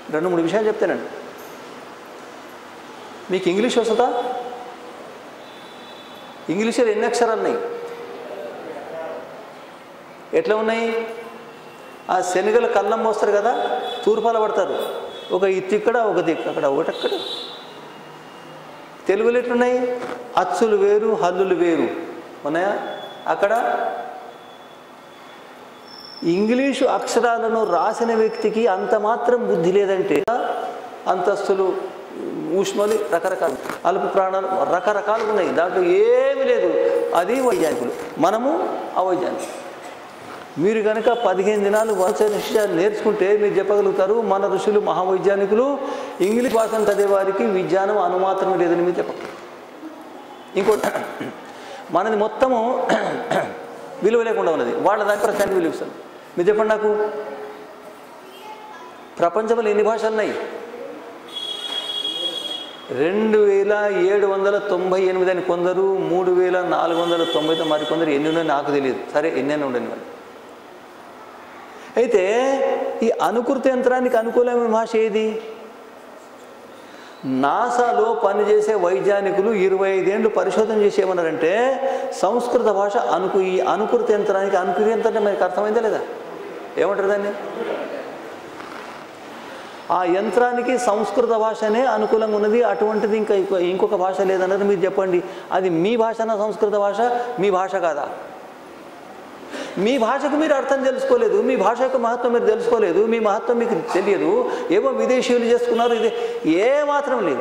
రెండు మూడు విషయాలు చెప్తానండి మీకు ఇంగ్లీష్ వస్తుందా ఇంగ్లీష్లో ఎన్ని అక్షరాలు ఉన్నాయి ఎట్లా ఉన్నాయి ఆ శనగల కళ్ళం మోస్తారు కదా తూర్పాల పడతారు ఒక ఇత్తి ఇక్కడ ఒక దిక్కు అక్కడ ఒకటి అక్కడ తెలుగులో ఎట్లున్నాయి అచ్చులు వేరు హల్లులు వేరు ఉన్నాయా అక్కడ ఇంగ్లీషు అక్షరాలను రాసిన వ్యక్తికి అంత మాత్రం బుద్ధి లేదంటే అంతస్తులు ఊష్మలు రకరకాలు అల్ప ప్రాణాలు రకరకాలు ఉన్నాయి దాంట్లో ఏమీ లేదు అది వైజ్ఞానికులు మనము అవైజ్ఞానికులు మీరు కనుక పదిహేను దినాలు వంశ విషయాలు నేర్చుకుంటే మీరు చెప్పగలుగుతారు మన ఋషులు మహావైజ్ఞానికులు ఇంగ్లీష్ భాషను చదివే వారికి విజ్ఞానం అనుమాత్రం లేదని మీరు చెప్పగలరు ఇంకోటి మనది మొత్తము విలువ లేకుండా ఉన్నది వాళ్ళ దాని ప్రశ్నకి విలువ ఇస్తారు మీరు చెప్పండి నాకు ప్రపంచంలో ఎన్ని భాషలు ఉన్నాయి రెండు వేల ఏడు వందల తొంభై ఎనిమిది అని కొందరు మూడు వేల నాలుగు వందల తొంభై మరి కొందరు ఎన్ని ఉన్నాయో నాకు తెలియదు సరే ఎన్నైనా ఉండని మరి అయితే ఈ అనుకృత యంత్రానికి అనుకూలమైన భాష ఏది నాసాలో పనిచేసే వైజ్ఞానికులు ఇరవై ఐదేళ్ళు పరిశోధన చేసి ఏమన్నారంటే సంస్కృత భాష అనుకు ఈ అనుకృత యంత్రానికి అనుకృత యంత్రం మనకి అర్థమైందా లేదా ఏమంటారు దాన్ని ఆ యంత్రానికి సంస్కృత భాషనే అనుకూలంగా ఉన్నది అటువంటిది ఇంకా ఇంకో- ఇంకొక భాష లేదన్నది మీరు చెప్పండి అది మీ భాషనా సంస్కృత భాష మీ భాష కాదా మీ భాషకు మీరు అర్థం తెలుసుకోలేదు మీ భాష యొక్క మహత్వం మీరు తెలుసుకోలేదు మీ మహత్వం మీకు తెలియదు ఏవో విదేశీయులు చేసుకున్నారు ఇది ఏ మాత్రం లేదు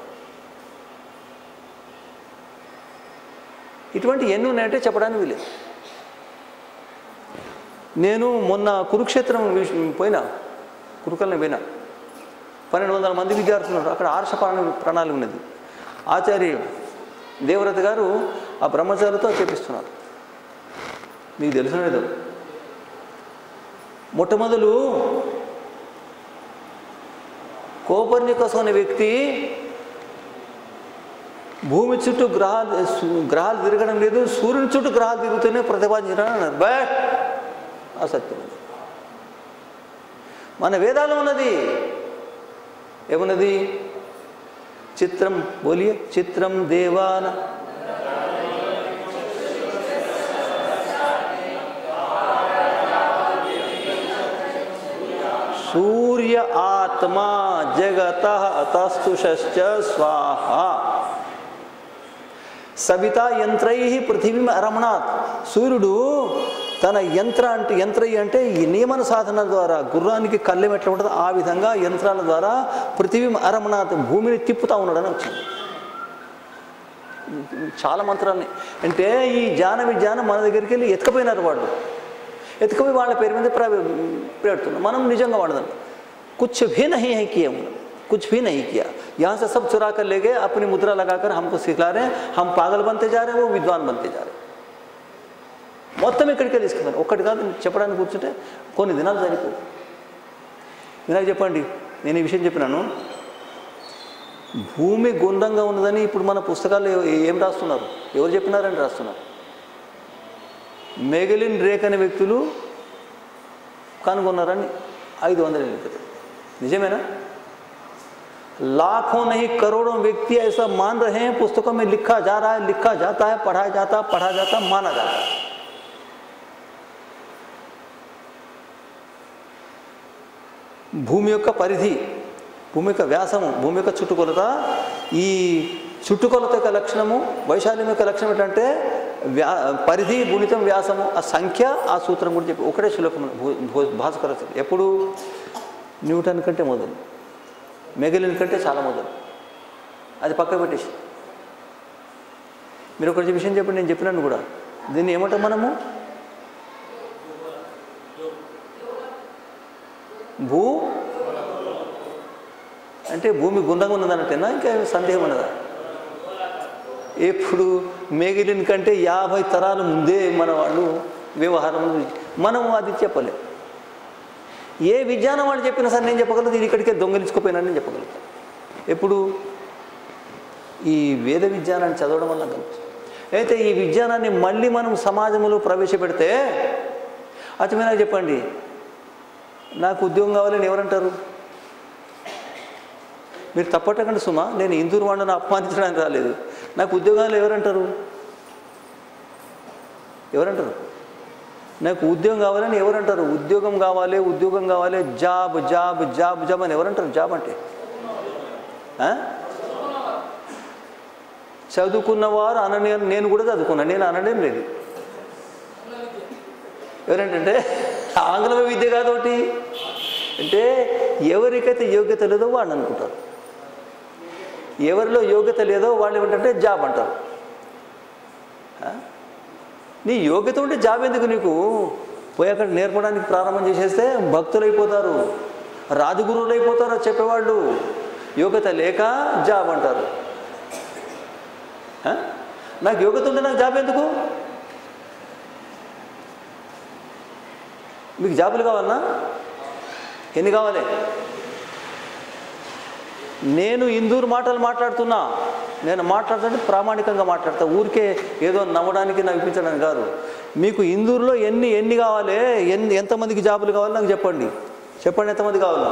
ఇటువంటి ఎన్ని ఉన్నాయంటే చెప్పడానికి వీలేదు నేను మొన్న కురుక్షేత్రం విష- పోయినా కురుకల్ని పోయినా పన్నెండు వందల మంది విద్యార్థులు ఉన్నారు అక్కడ ఆర్ష ప్రణాళి ప్రణాళిక ఉన్నది ఆచార్య దేవరథ గారు ఆ బ్రహ్మచారులతో చెప్పిస్తున్నారు మీకు తెలుసు లేదు మొట్టమొదలు కోపర్నికస్ అనే వ్యక్తి భూమి చుట్టూ గ్రహాలు సు- గ్రహాలు తిరగడం లేదు సూర్యుని చుట్టూ గ్రహాలు తిరుగుతూనే ప్రతిపాదించడం అన్నారు బట్ అసత్యం అది. మన వేదాలు ఉన్నది ఏమున్నది చిత్రం బోలియే చిత్రం దేవాన సూర్య ఆత్మా జగత తస్తుషశ్చ స్వాహ సవిత యంత్రై పృథివీ అరమణాత్ సూర్యుడు తన యంత్ర అంటే యంత్ర అంటే ఈ నియమన సాధన ద్వారా గుర్రానికి కళ్ళెం ఎట్లా ఉంటుందో ఆ విధంగా యంత్రాల ద్వారా పృథివీ అరమణాత్ భూమిని తిప్పుతా ఉన్నాడని వచ్చింది చాలా మంత్రాన్ని అంటే ఈ జాన విజ్ఞానం మన దగ్గరికి వెళ్ళి ఎత్తుకపోయినారు వాళ్ళు ఎత్తుకపోయి వాళ్ళ పేరు మీద ప్ర పెడుతున్నాం మనం నిజంగా వాడదాం कुछ भी नहीं है किया उन्होंने कुछ भी नहीं किया यहाँ से सब चुरा कर ले गए अपनी मुद्रा लगाकर हमको सिखला रहे हैं हम पागल बनते जा रहे हैं वो विद्वान बनते जा रहे हैं మొత్తం ఇక్కడికే తీసుకున్నాను ఒక్కటి కాదు చెప్పడానికి కూర్చుంటే కొన్ని దినాలు సరిపోవు వినాయక చెప్పండి నేను ఈ విషయం చెప్పినాను భూమి గుండ్రంగా ఉన్నదని ఇప్పుడు మన పుస్తకాలు ఏ- ఏం రాస్తున్నారు ఎవరు చెప్పినారని రాస్తున్నారు మెగలిన్ రేక్ అనే వ్యక్తులు కనుగొన్నారని ఐదు వందల ఏళ్ళ క్రితం నిజమేనా लाखों नहीं करोड़ों व्यक्ति ऐसा मान रहे हैं पुस्तकों में लिखा जा रहा है लिखा जाता है पढ़ाया जाता पढ़ा जाता माना जाता है భూమి యొక్క పరిధి భూమి యొక్క వ్యాసము భూమి యొక్క చుట్టుకొలత ఈ చుట్టుకొలత యొక్క లక్షణము వైశాల్యం యొక్క లక్షణం ఏంటంటే వ్యా పరిధి గుణితం వ్యాసము ఆ సంఖ్య ఆ సూత్రం కూడా చెప్పి ఒకటే శ్లోకం భూ- భూ- భాస్కర చరిత్ర. ఎప్పుడు న్యూటన్ కంటే మొదలు మెగలిన్ కంటే చాలా మొదలు అది పక్క పెట్టేసి మీరు ఒకటి విషయం చెప్పండి నేను చెప్పినాను కూడా దీన్ని ఏమంటాం మనము భూ అంటే భూమి గుండ్రంగా ఉన్నదన్నట్టేనా ఇంకా ఏమి సందేహం ఉన్నదా ఎప్పుడు మేగిలిన్ కంటే యాభై తరాల ముందే మన వాళ్ళు వ్యవహారం మనం అది చెప్పలేం ఏ విజ్ఞానం వాళ్ళు చెప్పినా సరే నేను చెప్పగలుగుతాను ఇది ఇక్కడికే దొంగలించుకోపోయినా నేను చెప్పగలుగుతాను ఎప్పుడు ఈ వేద విజ్ఞానాన్ని చదవడం వల్ల కనిపిస్తుంది అయితే ఈ విజ్ఞానాన్ని మళ్ళీ మనం సమాజంలో ప్రవేశపెడితే అతి మీద చెప్పండి నాకు ఉద్యోగం కావాలని ఎవరంటారు మీరు తప్పటకండి సుమా నేను ఇందూరు వాళ్ళని అపమానించడానికి రాలేదు నాకు ఉద్యోగాలు ఎవరంటారు ఎవరంటారు నాకు ఉద్యోగం కావాలని ఎవరంటారు ఉద్యోగం కావాలి ఉద్యోగం కావాలి జాబ్ జాబ్ జాబ్ జాబ్ అని ఎవరంటారు జాబ్ అంటే ఆ? చదువుకున్నవారు అనని నేను కూడా చదువుకున్నాను నేను అనడం లేదు ఎవరేంటంటే ఆంగ్ల విద్య కాదోటి అంటే ఎవరికైతే యోగ్యత లేదో వాళ్ళు అనుకుంటారు ఎవరిలో యోగ్యత లేదో వాళ్ళు ఏమిటంటే జాబ్ అంటారు ఆ? నీ యోగ్యత ఉంటే జాబ్ ఎందుకు నీకు పోయి అక్కడ నేర్పడానికి ప్రారంభం చేసేస్తే భక్తులు అయిపోతారు రాజగురువులు అయిపోతారు చెప్పేవాళ్ళు యోగ్యత లేక జాబ్ అంటారు ఆ? నాకు యోగ్యత ఉంటే నాకు జాబ్ ఎందుకు మీకు జాబులు కావాలన్నా ఎన్ని కావాలి నేను ఇందూరు మాటలు మాట్లాడుతున్నా నేను మాట్లాడుతుంటే ప్రామాణికంగా మాట్లాడతా ఊరికే ఏదో నవ్వడానికి నవ్వించడానికి కాదు మీకు ఇందూరులో ఎన్ని ఎన్ని కావాలి ఎన్ని ఎంతమందికి జాబులు కావాలి నాకు చెప్పండి చెప్పండి ఎంతమంది కావాలి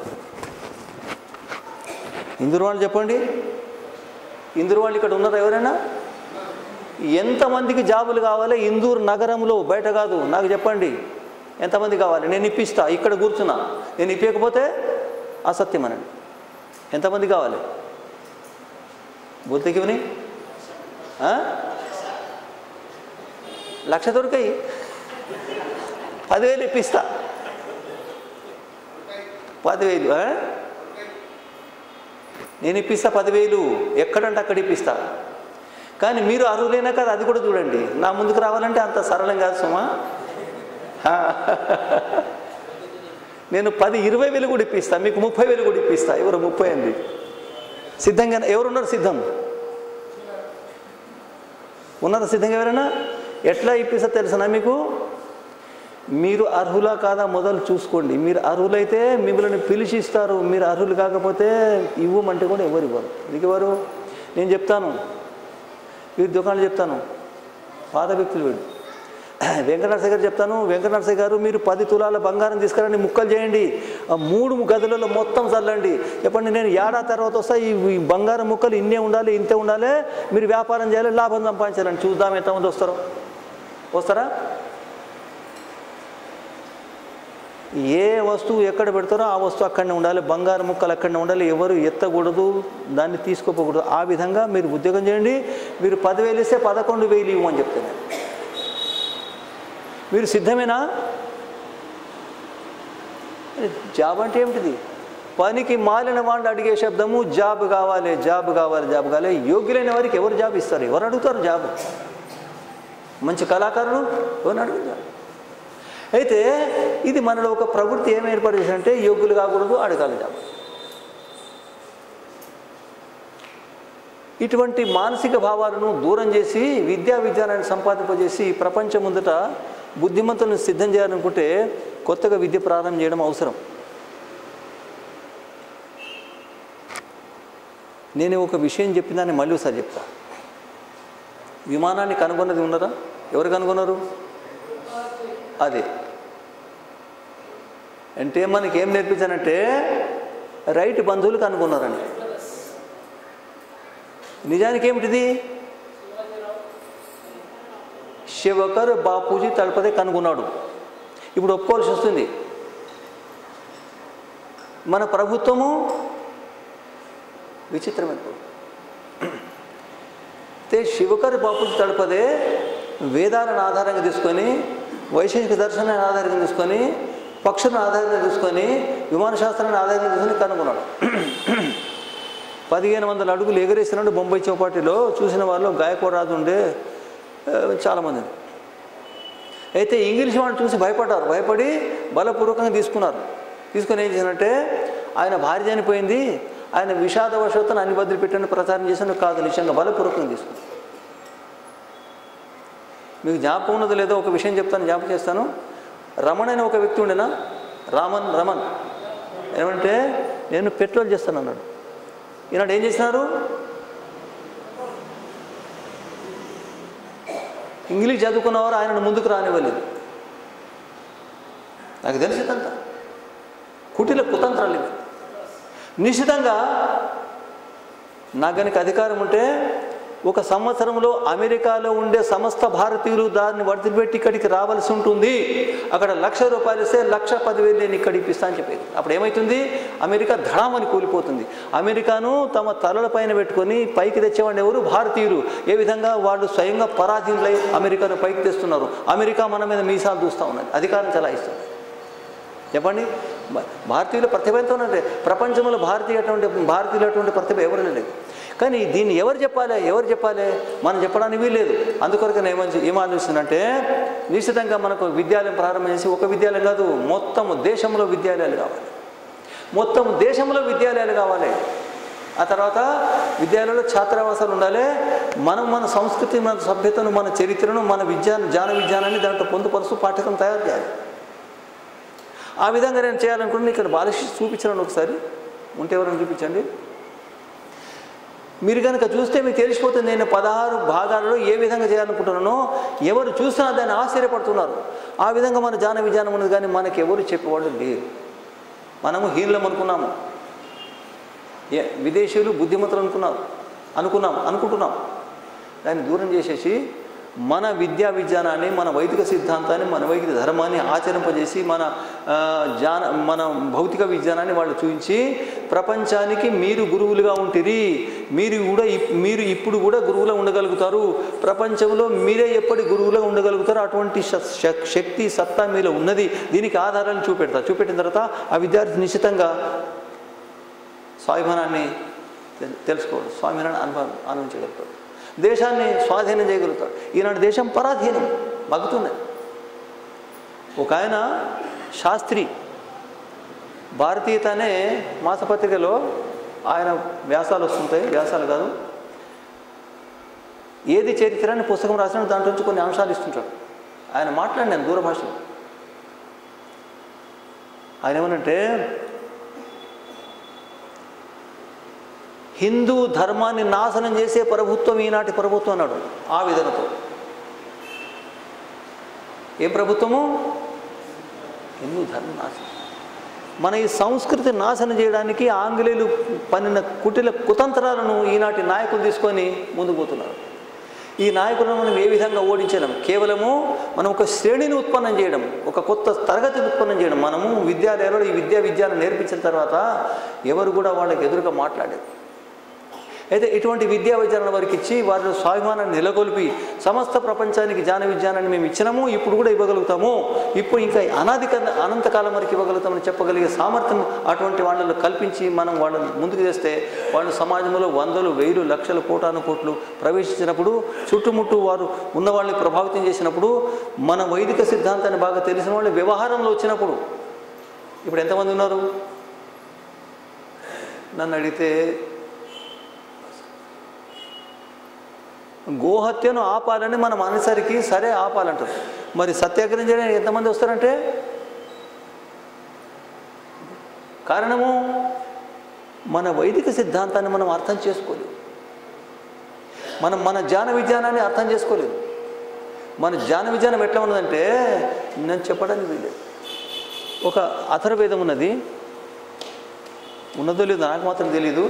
ఇందూరు వాళ్ళు చెప్పండి ఇందూరు వాళ్ళు ఇక్కడ ఉన్నారా ఎవరైనా ఎంతమందికి జాబులు కావాలి ఇందూరు నగరంలో బయట కాదు నాకు చెప్పండి ఎంతమంది కావాలి నేను ఇప్పిస్తా ఇక్కడ కూర్చున్నా నేను ఇప్పకపోతే అసత్యం అనండి ఎంతమంది కావాలి బుద్ధికివని లక్ష దొరికాయి పదివేలు ఇప్పిస్తా పదివేలు ఆ? నేను ఇప్పిస్తా పదివేలు ఎక్కడంటే అక్కడ ఇప్పిస్తా కానీ మీరు అర్హులైనా కదా అది కూడా చూడండి నా ముందుకు రావాలంటే అంత సరళం కాదు సుమా ఆ. నేను పది ఇరవై వేలు కూడా ఇప్పిస్తా మీకు ముప్పై వేలు కూడా ఇప్పిస్తా ఎవరు ముప్పై అండి సిద్ధంగా ఎవరున్నారు సిద్ధం ఉన్నారా సిద్ధంగా ఎవరైనా ఎట్లా ఇప్పిస్తా తెలుసనా మీకు మీరు అర్హులా కాదా మొదలు చూసుకోండి మీరు అర్హులైతే మిమ్మల్ని పిలిచిస్తారు మీరు అర్హులు కాకపోతే ఇవ్వమంటే కూడా ఎవరు ఇవ్వరు ఎందుకు ఇవ్వరు నేను చెప్తాను వీరి దుకాణాలు చెప్తాను పాత వ్యక్తులు వీడు వెంకటనరసయ్య గారు చెప్తాను వెంకటనరసయ్య గారు మీరు పది తులాల బంగారం తీసుకురండి ముక్కలు చేయండి ఆ మూడు గదులలో మొత్తం చల్లండి చెప్పండి నేను ఏడా తర్వాత వస్తా ఈ ఈ బంగారం ముక్కలు ఇన్నే ఉండాలి ఇంతే ఉండాలి మీరు వ్యాపారం చేయాలి లాభం సంపాదించాలని చూద్దాం ఎంతమంది వస్తారో వస్తారా ఏ వస్తువు ఎక్కడ పెడతారో ఆ వస్తువు అక్కడనే ఉండాలి బంగారు ముక్కలు అక్కడనే ఉండాలి ఎవరు ఎత్తకూడదు దాన్ని తీసుకోపోకూడదు ఆ విధంగా మీరు ఉద్యోగం చేయండి మీరు పదివేలు ఇస్తే పదకొండు వేలు ఇవ్వమని చెప్తాను మీరు సిద్ధమేనా జాబ్ అంటే ఏమిటిది పనికి మాలిన వాళ్ళు అడిగే శబ్దము జాబ్ కావాలి జాబ్ కావాలి జాబ్ కావాలి యోగ్యులైన వారికి ఎవరు జాబ్ ఇస్తారు ఎవరు అడుగుతారు జాబ్ మంచి కళాకారులు ఎవరు అడుగుతారు అయితే ఇది మనలో ఒక ప్రవృత్తి ఏం ఏర్పాటు చేశారంటే యోగ్యులు కాకూడదు అడగాలి జాబ్ ఇటువంటి మానసిక భావాలను దూరం చేసి విద్యా విజ్ఞానాన్ని సంపాదింపజేసి ఈ ప్రపంచం ముందట బుద్ధిమంతులను సిద్ధం చేయాలనుకుంటే కొత్తగా విద్య ప్రారంభం చేయడం అవసరం నేను ఒక విషయం చెప్పినాన్ని మళ్ళీ ఒకసారి చెప్తా విమానాన్ని కనుగొన్నది ఉన్నారా ఎవరు కనుగొన్నారు అదే అంటే మనకి ఏం నేర్పించానంటే రైట్ బంధువులు కనుగొన్నారండి నిజానికి ఏమిటిది శివకర్ బాపూజీ తలపదే కనుగొన్నాడు ఇప్పుడు ఒప్పుకోవాల్సి వస్తుంది మన ప్రభుత్వము విచిత్రమైన ప్రభుత్వం. అయితే శివకర్ బాపూజీ తడపదే వేదాలను ఆధారంగా తీసుకొని వైశేషిక దర్శనాన్ని ఆధారంగా తీసుకొని పక్షులను ఆధారంగా తీసుకొని విమాన శాస్త్రాన్ని ఆధారంగా తీసుకొని కనుగొన్నాడు పదిహేను వందల అడుగులు ఎగరేసినాడు బొంబాయి చౌపాటిలో చూసిన వాళ్ళు గాయకవాడరాజు ఉండే ఆ, చాలామంది అయితే ఇంగ్లీష్ వాళ్ళు చూసి భయపడ్డారు భయపడి బలపూర్వకంగా తీసుకున్నారు తీసుకొని ఏం చేశారంటే ఆయన భార్య చనిపోయింది ఆయన విషాదవశత్తు అన్ని బదులు పెట్టని ప్రచారం చేశాను కాదు నిజంగా బలపూర్వకంగా తీసుకున్నారు మీకు జ్ఞాపకం ఉన్నదో లేదో ఒక విషయం చెప్తాను జ్ఞాపకం చేస్తాను రమణ్ అనే ఒక వ్యక్తి ఉండేనా రామన్ రమన్ ఏమంటే నేను పెట్రోల్ చేస్తాను అన్నాడు ఈనాడు ఏం చేసినారు ఇంగ్లీష్ చదువుకున్నవారు ఆయనను ముందుకు రానివ్వలేదు నాకు తెలిసిందంతా కుటిల కుతంత్రాలు ఇవి నిశ్చితంగా నాకు కనుక అధికారం ఉంటే ఒక సంవత్సరంలో అమెరికాలో ఉండే సమస్త భారతీయులు దాన్ని వదిలిపెట్టి ఇక్కడికి రావాల్సి ఉంటుంది అక్కడ లక్ష రూపాయలు ఇస్తే లక్ష పదివేలు నేను ఇక్కడ ఇప్పిస్తా అని చెప్పేది అప్పుడు ఏమవుతుంది అమెరికా ధడామని కూలిపోతుంది అమెరికాను తమ తలల పైన పెట్టుకొని పైకి తెచ్చేవాడిని ఎవరు భారతీయులు ఏ విధంగా వాళ్ళు స్వయంగా పరాధీనులై అమెరికాను పైకి తెస్తున్నారు అమెరికా మన మీద మీసాలు చూస్తూ ఉన్నది అధికారం చలాయిస్తుంది చెప్పండి భా- భారతీయుల ప్రతిభ ఎంత ఉన్నది ప్రపంచంలో భారతీయ అటువంటి భారతీయులు అటువంటి ప్రతిభ ఎవరు లేదు కానీ దీన్ని ఎవరు చెప్పాలి ఎవరు చెప్పాలి మనం చెప్పడానికి వీల్లేదు అందుకొరకు నేను ఏమని ఏం ఆలోచిస్తున్నంటే నిశ్చితంగా మనకు విద్యాలయం ప్రారంభం చేసి ఒక విద్యాలయం కాదు మొత్తం దేశంలో విద్యాలయాలు కావాలి మొత్తం దేశంలో విద్యాలయాలు కావాలి ఆ తర్వాత విద్యాలయంలో ఛాత్రావాసాలు ఉండాలి మనం మన సంస్కృతి మన సభ్యతను మన చరిత్రను మన విద్యా జాన విజ్ఞానాన్ని దాంట్లో పొందుపరుస్తూ పాఠ్యక్రమం తయారు చేయాలి ఆ విధంగా నేను చేయాలనుకుంటున్నాను ఇక్కడ బాలకృష్ణ చూపించాను ఒకసారి ఉంటే ఎవరైనా చూపించండి మీరు కనుక చూస్తే మీకు తెలిసిపోతుంది నేను పదహారు భాగాలలో ఏ విధంగా చేయాలనుకుంటున్నానో ఎవరు చూసినా దాన్ని ఆశ్చర్యపడుతున్నారు ఆ విధంగా మన జాన విజ్ఞానం ఉన్నది కానీ మనకి ఎవరు చెప్పేవాళ్ళు లేరు మనము హీనులం అనుకున్నాము ఏ విదేశీయులు బుద్ధిమంతులు అనుకున్నారు అనుకున్నాం అనుకుంటున్నాం దాన్ని దూరం చేసేసి మన విద్యా విజ్ఞానాన్ని మన వైదిక సిద్ధాంతాన్ని మన వైదిక ధర్మాన్ని ఆచరింపజేసి మన ఆ, జాన మన భౌతిక విజ్ఞానాన్ని వాళ్ళు చూపించి ప్రపంచానికి మీరు గురువులుగా ఉంటిరి మీరు కూడా ఇప్- మీరు ఇప్పుడు కూడా గురువులా ఉండగలుగుతారు ప్రపంచంలో మీరే ఎప్పటి గురువులా ఉండగలుగుతారో అటువంటి శ- శ- శక్తి సత్తా మీలో ఉన్నది దీనికి ఆధారాలను చూపెడతారు చూపెట్టిన తర్వాత ఆ విద్యార్థి నిశ్చితంగా స్వాభిమానాన్ని తె- తెలుసుకోవడం స్వామినాన్ని అనుభవం అనుభవించగలుగుతాడు దేశాన్ని స్వాధీనం చేయగలుగుతాడు ఈనాడు దేశం పరాధీనం మగ్గుతున్నది ఒక ఆయన శాస్త్రి భారతీయత అనే మాసపత్రికలో ఆయన వ్యాసాలు వస్తుంటాయి వ్యాసాలు కాదు ఏది చరిత్ర అని పుస్తకం రాసిన దాంట్లో నుంచి కొన్ని అంశాలు ఇస్తుంటాడు ఆయన మాట్లాడినాను దూర భాషలో ఆయన ఏమనంటే హిందూ ధర్మాన్ని నాశనం చేసే ప్రభుత్వం ఈనాటి ప్రభుత్వం అన్నాడు ఆ విధంతో ఏ ప్రభుత్వము హిందూ ధర్మం నాశనం మన ఈ సంస్కృతి నాశనం చేయడానికి ఆంగ్లేయులు పన్నిన కుటిల కుతంత్రాలను ఈనాటి నాయకులు తీసుకొని ముందుకు పోతున్నారు ఈ నాయకులను మనం ఏ విధంగా ఓడించడం కేవలము మనం ఒక శ్రేణిని ఉత్పన్నం చేయడం ఒక కొత్త తరగతిని ఉత్పన్నం చేయడం మనము విద్యాలయాల్లో ఈ విద్యా విద్యాన్ని నేర్పించిన తర్వాత ఎవరు కూడా వాళ్ళకి ఎదురుగా మాట్లాడేది అయితే ఇటువంటి విద్యా విజ్ఞానం వారికి ఇచ్చి వారి స్వాభిమానాన్ని నెలకొల్పి సమస్త ప్రపంచానికి జ్ఞాన విజ్ఞానాన్ని మేము ఇచ్చినాము ఇప్పుడు కూడా ఇవ్వగలుగుతాము ఇప్పుడు ఇంకా అనాది కన్నా అనంతకాలం వరకు ఇవ్వగలుగుతామని చెప్పగలిగే సామర్థ్యం అటువంటి వాళ్ళను కల్పించి మనం వాళ్ళని ముందుకు తెస్తే వాళ్ళు సమాజంలో వందలు వేలు లక్షలు కోటాను కోట్లు ప్రవేశించినప్పుడు చుట్టుముట్టు వారు ఉన్న వాళ్ళని ప్రభావితం చేసినప్పుడు మన వైదిక సిద్ధాంతాన్ని బాగా తెలిసిన వాళ్ళు వ్యవహారంలో వచ్చినప్పుడు ఇప్పుడు ఎంతమంది ఉన్నారు నన్ను అడిగితే గోహత్యను ఆపాలని మనం అనేసరికి సరే ఆపాలంటారు మరి సత్యాగ్రహం చేయడానికి ఎంతమంది వస్తారంటే కారణము మన వైదిక సిద్ధాంతాన్ని మనం అర్థం చేసుకోలేదు మనం మన జ్ఞాన విజ్ఞానాన్ని అర్థం చేసుకోలేదు మన జ్ఞాన విజ్ఞానం ఎట్లా ఉన్నదంటే నేను చెప్పడానికి వీలేదు ఒక అథర్వేదం ఉన్నది ఉన్నదో లేదో నాకు మాత్రం తెలీదు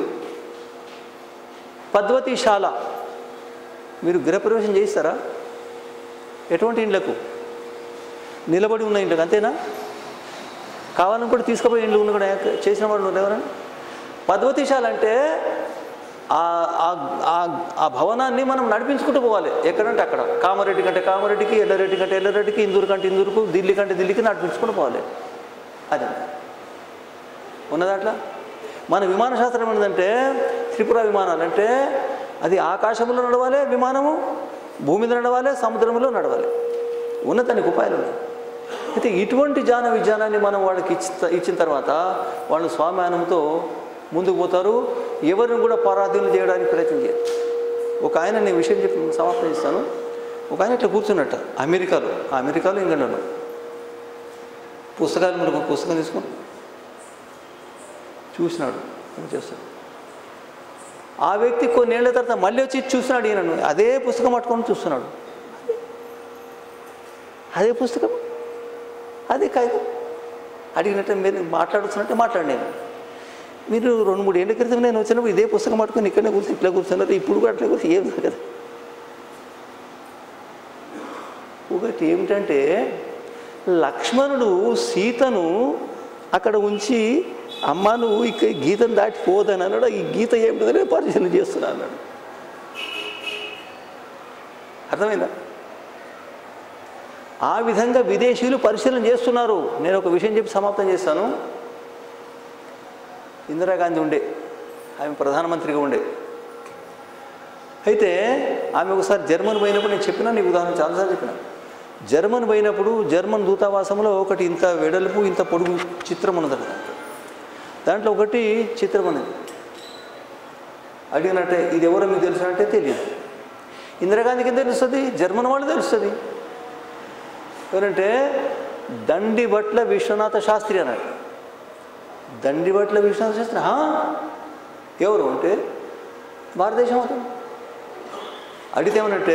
పద్వతీశాల మీరు గృహప్రవేశం చేయిస్తారా ఎటువంటి ఇండ్లకు నిలబడి ఉన్న ఇండ్లకు అంతేనా కావాలని కూడా తీసుకుపోయి ఇండ్లు ఉన్న కూడా చేసిన వాళ్ళు ఉన్నారు ఎవరైనా పద్వతీశాల అంటే ఆ- ఆ- ఆ- ఆ భవనాన్ని మనం నడిపించుకుంటూ పోవాలి ఎక్కడంటే అక్కడ కామారెడ్డి కంటే కామారెడ్డికి ఎల్లారెడ్డి కంటే ఎల్లారెడ్డికి ఇందూరు కంటే ఇందూరుకు ఢిల్లీ కంటే ఢిల్లీకి నడిపించుకుంటూ పోవాలి అదే ఉన్నదా అట్లా మన విమాన శాస్త్రం ఏంటంటే త్రిపుర విమానాలు అంటే అది ఆకాశంలో నడవాలి విమానము భూమి మీద నడవాలి సముద్రంలో నడవాలి ఉన్న దానికి ఉపాయాలు ఉన్నాయి అయితే ఇటువంటి జాన విజ్ఞానాన్ని మనం వాళ్ళకి ఇచ్చి ఇచ్చిన తర్వాత వాళ్ళు స్వామ్యానంతో ముందుకు పోతారు ఎవరిని కూడా పరాధీనం చేయడానికి ప్రయత్నం చేయరు ఒక ఆయన నేను విషయం చెప్పి సమాప్తం చేస్తాను ఒక ఆయన ఇట్లా కూర్చున్నట్ట అమెరికాలో ఆ అమెరికాలో ఇంగ్లాండ్లో పుస్తకాలు మనం ఒక పుస్తకం తీసుకొని చూసినాడు అని చేస్తాడు ఆ వ్యక్తి కొన్నేళ్ల తర్వాత మళ్ళీ వచ్చి చూస్తున్నాడు ఈయనను అదే పుస్తకం పట్టుకొని చూస్తున్నాడు అదే పుస్తకం అదే కాగితం అడిగినట్టు మీరు మాట్లాడుతున్నట్టే మాట్లాడినాను మీరు రెండు మూడు ఏళ్ళ క్రితం నేను వచ్చినప్పుడు ఇదే పుస్తకం పట్టుకొని ఇక్కడనే కూర్చొని ఇట్లా కూర్చున్నారు ఇప్పుడు కూడా అట్లా కూర్చొని ఏం కదా ఒకటి ఏమిటంటే లక్ష్మణుడు సీతను అక్కడ ఉంచి అమ్మ నువ్వు ఇక గీతను దాటిపోదని అన్నాడు ఈ గీత ఏమిటనే పరిశీలన చేస్తున్నా అన్నాడు అర్థమైందా ఆ విధంగా విదేశీయులు పరిశీలన చేస్తున్నారు నేను ఒక విషయం చెప్పి సమాప్తం చేస్తాను ఇందిరాగాంధీ ఉండే ఆమె ప్రధానమంత్రిగా ఉండే అయితే ఆమె ఒకసారి జర్మన్ పోయినప్పుడు నేను చెప్పినా నీకు ఉదాహరణ చాలాసార్లు చెప్పిన జర్మన్ పోయినప్పుడు జర్మన్ దూతావాసంలో ఒకటి ఇంత వెడల్పు ఇంత పొడుగు చిత్రం ఉన్నదట దాంట్లో దాంట్లో ఒకటి చిత్రం ఉన్నది అడిగినట్టే ఇది ఎవరో మీకు తెలుసు అంటే తెలియదు ఇందిరాగాంధీకి తెలుస్తుంది జర్మన్ వాళ్ళు తెలుస్తుంది ఎవరంటే దండిబట్ల విశ్వనాథ శాస్త్రి అన్నాడు దండిబట్ల విశ్వనాథ శాస్త్రి "హా? ఎవరు అంటే భారతదేశం అవుతుంది అడిగితే ఏమనంటే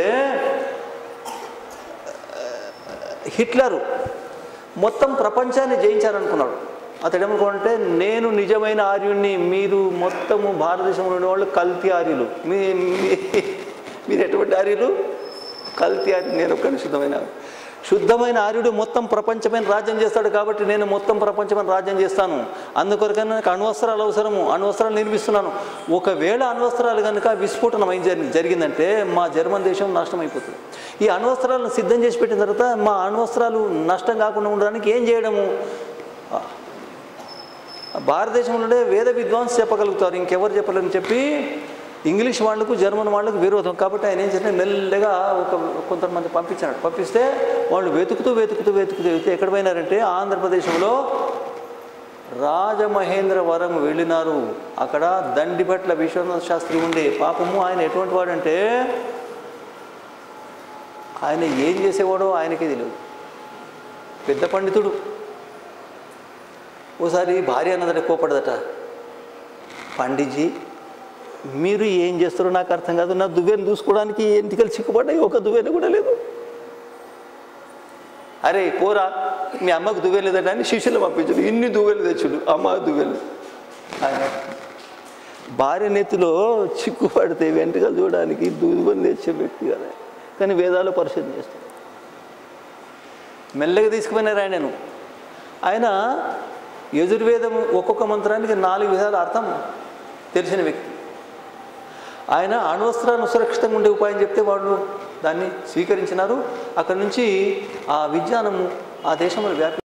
హిట్లరు మొత్తం ప్రపంచాన్ని జయించాలనుకున్నాడు అతడు ఏమనుకోంటే నేను నిజమైన ఆర్యుణ్ణి మీరు మొత్తము భారతదేశంలో ఉండేవాళ్ళు కల్తీ ఆర్యులు మీ మీ- మీరు ఎటువంటి ఆర్యులు కల్తీ ఆర్యులు నేను ఒక్కని శుద్ధమైన ఆర్యుడు. శుద్ధమైన ఆర్యుడు మొత్తం ప్రపంచమైన రాజ్యం చేస్తాడు కాబట్టి నేను మొత్తం ప్రపంచమైన రాజ్యం చేస్తాను అందుకొరకైనా నాకు అణువస్త్రాలు అవసరము అణువస్త్రాలు నిర్మిస్తున్నాను ఒకవేళ అణువస్త్రాలు కనుక విస్ఫోటనం అయి జరి- జరిగిందంటే మా జర్మన్ దేశం నష్టం అయిపోతుంది ఈ అణువస్త్రాలను సిద్ధం చేసి పెట్టిన తర్వాత మా అణువస్త్రాలు నష్టం కాకుండా ఉండడానికి ఏం చేయడము భారతదేశంలోనే వేద విద్వాంస్ చెప్పగలుగుతారు ఇంకెవరు చెప్పలేని చెప్పి ఇంగ్లీష్ వాళ్ళకు జర్మన్ వాళ్ళకు విరోధం కాబట్టి ఆయన ఏం చేసిన మెల్లగా ఒక కొంతమంది పంపించాడు పంపిస్తే వాళ్ళు వెతుకుతూ వెతుకుతూ వెతుకుతూ వెతుకుతూ ఎక్కడ పోయినారంటే ఆంధ్రప్రదేశ్లో రాజమహేంద్రవరం వెళ్ళినారు అక్కడ దండిపట్ల విశ్వనాథ శాస్త్రి ఉండే పాపము ఆయన ఎటువంటి వాడంటే ఆయన ఏం చేసేవాడో ఆయనకే తెలియదు పెద్ద పండితుడు ఓసారి భార్య అన్నదట కోపడదట పండిజీ మీరు ఏం చేస్తారో నాకు అర్థం కాదు నా దువ్వెను చూసుకోవడానికి ఎంటికలు చిక్కుపడ్డాయి ఒక దువ్వెన కూడా లేదు అరే పోరా మీ అమ్మకు దువ్వెలు లేదట అని శిష్యులు పంపించుడు ఇన్ని దువ్వెలు తెచ్చుడు అమ్మ దువ్వెలు ఆయన భార్య నెత్తిలో చిక్కుపడితే వెంట్రుకలు చూడడానికి దువ్వెలు తెచ్చే వ్యక్తి కదా కానీ వేదాలు పరిశోధన చేస్తాడు మెల్లగా తీసుకుపోయినారు ఆయనను ఆయన యజుర్వేదం ఒక్కొక్క మంత్రానికి నాలుగు విధాల అర్థం తెలిసిన వ్యక్తి ఆయన అణువస్త్రాన్ని సురక్షితంగా ఉండే ఉపాయం చెప్తే వాళ్ళు దాన్ని స్వీకరించినారు అక్కడి నుంచి ఆ విజ్ఞానము ఆ దేశంలో వ్యాపి